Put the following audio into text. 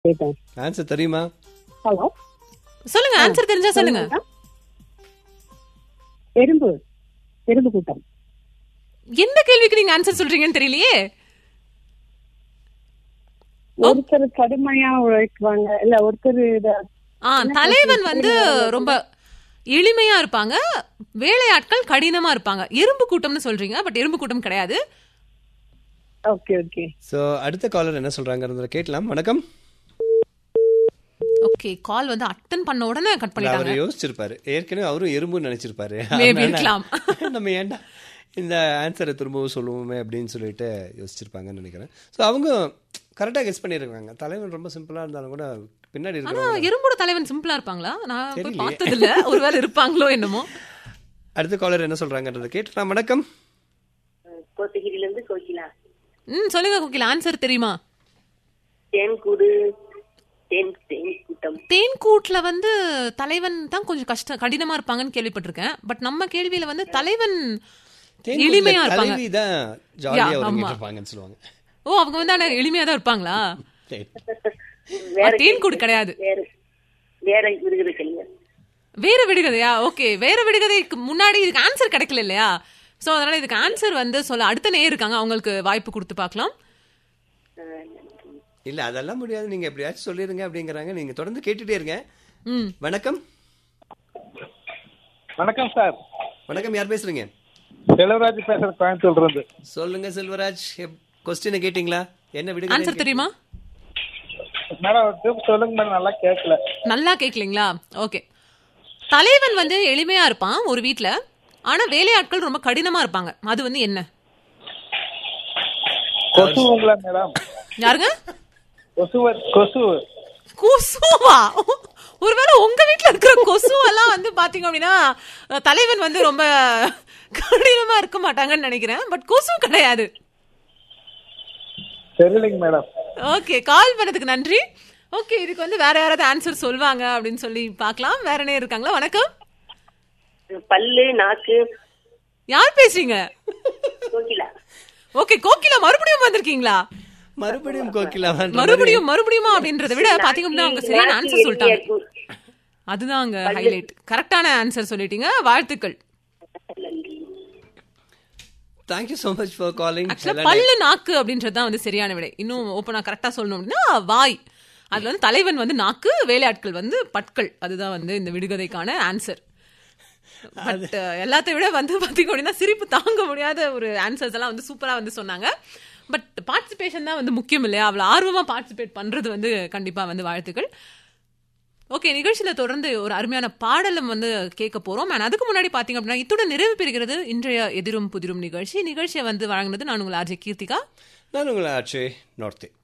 கேட்டேன் ஆன்சர் தெரியுமா ஹலோ சொல்லுங்க ஆன்சர் தெரிஞ்சா சொல்லுங்க எறும்பு எறும்பு கூட்டம் எந்த கேள்விக்கு நீங்க ஆன்சர் சொல்றீங்கன்னு தெரியலையே ஒருத்தர் கடுமையா உழைக்குவாங்க இல்ல ஒருத்தர் இத ஆ தலைவன் வந்து ரொம்ப எளிமையா இருப்பாங்க வேலையாட்கள் கடினமா இருப்பாங்க எறும்பு கூட்டம்னு சொல்றீங்க பட் எறும்பு கூட்டம் கிடையாது ஓகே ஓகே ஸோ அடுத்த காலர் என்ன சொல்றாங்க கேட்கலாம் வணக்கம் ஓகே கால் வந்து அட்டன் பண்ண உடனே கட் பண்ணிட்டாங்க அவர் யோசிச்சிருப்பாரு ஏற்கனவே அவரும் எறும்புன்னு நினைச்சிருப்பாரு Maybe அதனால இருக்கலாம். நம்ம ஏன்டா இந்த ஆன்சரை திரும்பவும் சொல்லுவோமே அப்படின்னு சொல்லிட்டு யோசிச்சிருப்பாங்கன்னு நினைக்கிறேன் ஸோ அவங்க கரெக்டாக கெஸ் பண்ணியிருக்காங்க தலைவன் ரொம்ப சிம்பிளா இருந்தாலும் கூட பின்னாடி ஆனா இருக்கிறவங்க எறும்போட தலைவன் சிம்பிளா இருப்பாங்களா நான் போய் தெரியலையே. பார்த்தது இல்ல ஒருவேளை இருப்பாங்களோ என்னமோ அடுத்த காலர் என்ன சொல்றாங்கன்றத கேட்டலாம் வணக்கம் கோத்தகிரில இருந்து கோகிலா ம் சொல்லுங்க கோகில் ஆன்சர் தெரியுமா தேன் கூடு தேன் தேன் கூட்டம் தேன் கூட்ல வந்து தலைவன் தான் கொஞ்சம் கஷ்டம் கடினமா இருப்பாங்கன்னு கேள்விப்பட்டிருக்கேன் பட் நம்ம கேள்வியில வந்து தலைவன் எளிமையா இருப்பாங்க தலைவி தான் ஜாலியா Yeah, ஒதுங்கிட்டு ஆமா. இருப்பாங்கன்னு சொல்லுவாங்க ஓ அவங்க வந்து ஆனா எளிமையா தான் இருப்பாங்களா சரி. வேற தேன் கூடு கிடையாது வேற வேற இருக்குது கேளுங்க வேற விடுகதையா ஓகே வேற விடுகதைக்கு முன்னாடி இதுக்கு ஆன்சர் கிடைக்கல இல்லையா சோ அதனால இதுக்கு ஆன்சர் வந்து சொல்ல அடுத்த நேர் இருக்காங்க அவங்களுக்கு வாய்ப்பு கொடுத்து பார்க்கலாம் இல்ல அதெல்லாம் முடியாது நீங்க எப்படியாச்சும் சொல்லிருங்க அப்படிங்கறாங்க நீங்க தொடர்ந்து கேட்டுட்டே இருங்க ம் வணக்கம் வணக்கம் சார் வணக்கம் யார் பேசுறீங்க செல்வராஜ் பேசுறேன் கோயம்புத்தூர்ல இருந்து சொல்லுங்க செல்வராஜ் கொஸ்டினை கேட்டிங்களா என்ன விடுங்க ஆன்சர் தெரியுமா மேடம் ஒரு திரும்ப சொல்லுங்க மேடம் நல்லா கேட்கல நல்லா கேட்கலீங்களா ஓகே தலைவன் வந்து எளிமையா இருப்பான் ஒரு வீட்ல ஆனா வேலையாட்கள் ரொம்ப கடினமா இருப்பாங்க அது வந்து என்ன கொசுவுங்களா மேடம் யாருங்க கொசுவ கொசு கொசுவா ஒருவேளை உங்க வீட்ல இருக்கிற கொசு எல்லாம் வந்து பாத்தீங்க அப்படின்னா அஹ், தலைவன் வந்து ரொம்ப கடினமா இருக்க மாட்டாங்கன்னு நினைக்கிறேன் பட் கொசு கிடையாது தெரியலைங்க மேடம் ஓகே கால் பண்ணதுக்கு நன்றி ஓகே இதுக்கு வந்து வேற யாராவது ஆன்சர் சொல்வாங்க அப்படின்னு சொல்லி பார்க்கலாம் வேற என்ன இருக்காங்களா வணக்கம் பல்லு நாக்கு யார் பேசுறீங்க கோகிலா ஓகே கோகிலா மறுபடியும் வந்திருக்கீங்களா மறுபடியும் கோகிலா மறுபடியும் மறுபடியுமா அப்படின்றத விட பாத்தீங்க அப்படின்னா அவங்க சரியான ஆன்சர் சொல்லிட்டாங்க அதுதாங்க ஹைலைட் கரெக்டான ஆன்சர் சொல்லிட்டீங்க வாழ்த்துக்கள் thank you so much for calling ஆக்சுவலா பல்லு நாக்கு அப்படின்றது தான் வந்து சரியான விடை இன்னும் ஓப்பனா கரெக்டா சொல்லணும் அப்படின்னா வாய் அதுல வந்து தலைவன் வந்து நாக்கு வேலையாட்கள் வந்து பற்கள் அதுதான் வந்து இந்த விடுகதைக்கான ஆன்சர் பட் எல்லாத்தையும் விட வந்து பாத்தீங்க அப்படின்னா சிரிப்பு தாங்க முடியாத ஒரு ஆன்சர்ஸ் எல்லாம் வந்து சூப்பரா வந்து சொன்னாங்க பட் பார்ட்டிசிபேஷன் தான் வந்து முக்கியம் இல்லையா அவ்வளவு ஆர்வமா பார்ட்டிசிபேட் பண்றது வந்து கண்டிப்பா வந்து வாழ்த்துக்கள் ஓகே நிகழ்ச்சியில தொடர்ந்து ஒரு அருமையான பாடலும் வந்து கேட்க போறோம் அண்ட் அதுக்கு முன்னாடி பாத்தீங்க அப்படின்னா இத்துடன் நிறைவு பெறுகிறது இன்றைய எதிரும் புதிரும் நிகழ்ச்சி நிகழ்ச்சியை வந்து வழங்குனது நான் உங்கள் ஆர்ஜே கீர்த்திகா நான் உங்களை ஆச்சு நார்த்தே